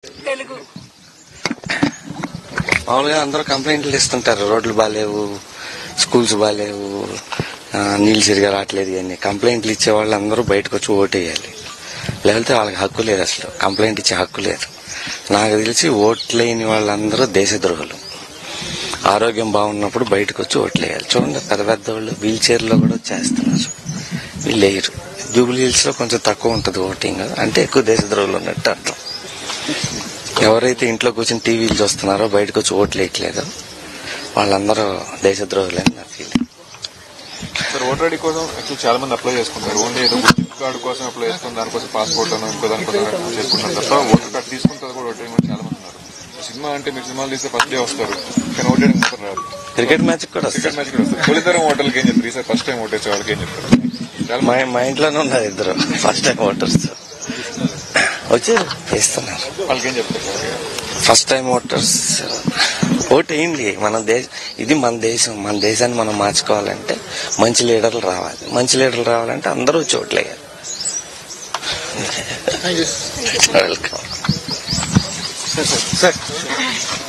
తెలుగు మామూలుగా అందరూ కంప్లైంట్లు ఇస్తుంటారు రోడ్లు బాగాలేవు స్కూల్స్ బాగాలేవు ఆ, నీళ్ళు సరిగా రావట్లేదు ఇవన్నీ కంప్లైంట్లు ఇచ్చే వాళ్ళు అందరూ బయటకు వచ్చి ఓటేయాలి లేకపోతే వాళ్ళకి హక్కు లేదు అసలు కంప్లైంట్ ఇచ్చే హక్కు లేదు నాకు తెలిసి ఓట్లేని వాళ్ళందరూ దేశద్రోహులు ఆరోగ్యం బాగున్నప్పుడు బయటకు వచ్చి ఓట్లేయాలి చూడండి పెద్ద పెద్ద వాళ్ళు వీల్ చైర్లో కూడా చేస్తున్నారు వీళ్ళు లేరు జూబిలీ హిల్స్ లో కొంచెం తక్కువ ఉంటుంది ఓటింగ్ అంటే ఎక్కువ దేశద్రోహులు ఉన్నట్టు అర్థం ఎవరైతే ఇంట్లో కూర్చొని టీవీలు చూస్తున్నారో బయటకు వచ్చి ఓట్లు వేయట్లేదు వాళ్ళందరూ దేశద్రోహులని నా ఫీలింగ్ సార్ ఓటర్ ఐడి కోసం యాక్చువల్ చాలా మంది అప్లై చేసుకుంటారు ఓన్లీ ఏదో గుర్తింపు కార్డు కోసం అప్లై చేసుకుని దానికోసం పాస్పోర్ట్ అని ఇంకో దానికోసం చేసుకుంటారు తప్ప ఓటర్ కార్డు తీసుకున్న తర్వాత కూడా ఓటర్ కూడా చాలా మంది ఉన్నారు సినిమా అంటే మీరు సినిమాలు తీస్తే ఫస్ట్ డే వస్తారు కానీ ఓటర్ మాత్రం రాదు క్రికెట్ మ్యాచ్ కూడా క్రికెట్ వస్తారు మ్యాచ్ కూడా వస్తారు తొలితరం ఓటర్లకి ఏం చెప్తారు ఈసారి ఫస్ట్ టైం ఓటేసే వాళ్ళకి ఏం చెప్తారు చాలా మా మంది మా ఇంట్లోనే ఉన్నారు ఇద్దరు ఫస్ట్ టైం ఓటర్స్ వచ్చారు వేస్తున్నారు వాళ్ళకి ఏం చెప్తారు sir first time voters vote వేయండి మన దేశ ఇది మన దేశం మన దేశాన్ని మనం మార్చుకోవాలంటే మంచి లీడర్లు రావాలి మంచి లీడర్లు రావాలంటే అందరూ వచ్చి ఓట్లు వేయాలి వెల్కమ్ సార్